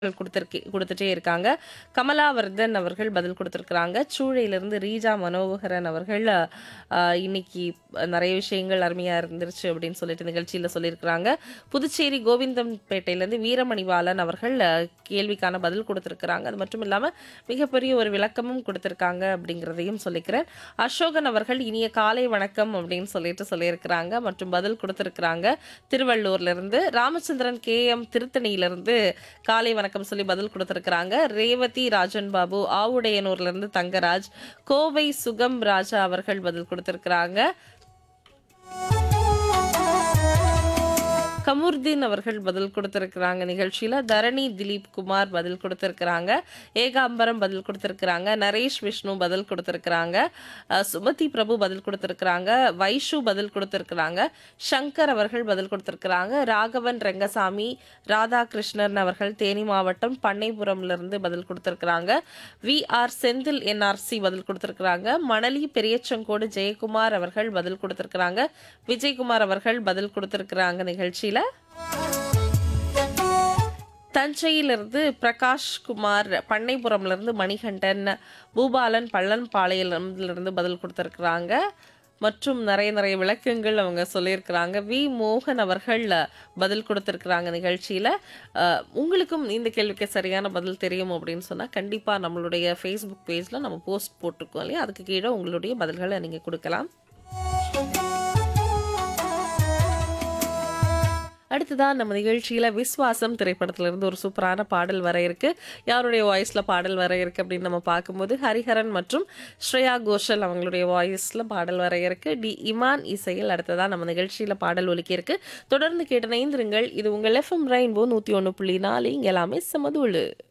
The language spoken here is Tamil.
குடுத்திருக்கி குடுத்துட்டே இருக்காங்க. கமலாவர்தன் அவர்கள் பதில் குடுத்திருக்கிறாங்க. சூளையிலிருந்து ரீஜா மனோகரன் அவர்கள் அ இன்னைக்கு நெறைய விஷயங்கள் அருமையா இருந்துருச்சு அப்படின்னு சொல்லிட்டு நிகழ்ச்சியில சொல்லியிருக்கிறாங்க. புதுச்சேரி கோவிந்தம்பேட்டையிலேருந்து வீரமணிபாலன் அவர்கள் அ கேள்விக்கான பதில் குடுத்திருக்கிறாங்க. அது மட்டும் இல்லாம மிகப்பெரிய ஒரு விளக்கமும் குடுத்திருக்காங்க அப்படிங்கிறதையும் சொல்லிக்கிறேன். அசோகன் அவர்கள் இனிய காலை வணக்கம் அப்படின்னு சொல்லிட்டு சொல்லியிருக்கிறாங்க மற்றும் பதில் குடுத்திருக்கிறாங்க. திருவள்ளூர்லேருந்து ராமச்சந்திரன் கே.எம். திருத்தணியிலிருந்து காலை வணக்கம் சொல்லி பதில் குடுத்திருக்கிறாங்க. ரேவதி ராஜன் பாபு ஆவுடையனூர்லேருந்து தங்கராஜ், கோவை சுகம் ராஜா அவர்கள் பதில் குடுத்திருக்கிறாங்க. கமுர்தீன் அவர்கள் பதில் குடுத்திருக்கிறாங்க நிகழ்ச்சியில. தரணி திலீப் குமார் பதில் குடுத்திருக்கிறாங்க. ஏகாம்பரம் பதில் குடுத்திருக்கிறாங்க. நரேஷ் விஷ்ணு பதில் குடுத்திருக்கிறாங்க. அ சுமதி பிரபு பதில் குடுத்திருக்கிறாங்க. வைஷு பதில் குடுத்திருக்கிறாங்க. சங்கர் அவர்கள் பதில் குடுத்திருக்கிறாங்க. ராகவன் ரெங்கசாமி, ராதாகிருஷ்ணன் அவர்கள் தேனி மாவட்டம் பண்ணைபுரம்லேருந்து பதில் குடுத்திருக்கிறாங்க. வி.ஆர். செந்தில் என்.ஆர்.சி பதில் குடுத்திருக்கிறாங்க. மணலி பெரியச்செங்கோடு ஜெயக்குமார் அவர்கள் பதில் குடுத்திருக்கிறாங்க. விஜயகுமார் அவர்கள் பதில் குடுத்திருக்கிறாங்க நிகழ்ச்சியில. தஞ்சையிலிருந்து பிரகாஷ் குமார், பண்ணைபுரம்லேருந்து மணிகண்டன், பூபாலன் பள்ளம்பாளையம்லேருந்து பதில் குடுத்திருக்கிறாங்க. மற்றும் நெறைய நெறைய விளக்கங்கள் அவங்க சொல்லியிருக்கிறாங்க. வி. மோகன் அவர்கள் பதில் குடுத்திருக்கிறாங்க நிகழ்ச்சியில. அ உங்களுக்கும் இந்த கேள்விக்கு சரியான பதில் தெரியும் அப்படின்னு சொன்னா, கண்டிப்பா நம்மளுடைய Facebook பேஜ்ல நம்ம போஸ்ட் போட்டிருக்கோம் இல்லையா? அதுக்கு கீழ உங்களுடைய பதில்கள நீங்க குடுக்கலாம். அடுத்ததா நம்ம நிகழ்ச்சியில விஸ்வாசம் திரைப்படத்திலிருந்து ஒரு சூப்பரான பாடல் வர இருக்கு. யாருடைய வாய்ஸ்ல பாடல் வர இருக்கு அப்படின்னு நம்ம பார்க்கும்போது, ஹரிஹரன் மற்றும் ஸ்ரேயா கோஷல் அவங்களுடைய வாய்ஸ்ல பாடல் வர இருக்கு. டி. இமான் இசையில் அடுத்ததா நம்ம நிகழ்ச்சியில பாடல் ஒலிக்க இருக்கு. தொடர்ந்து கேட்டு இணைந்திருங்கள். இது உங்கள் எஃப்எம் ரெயின்போ 101.4 இங்க எல்லாமே சமதூளு.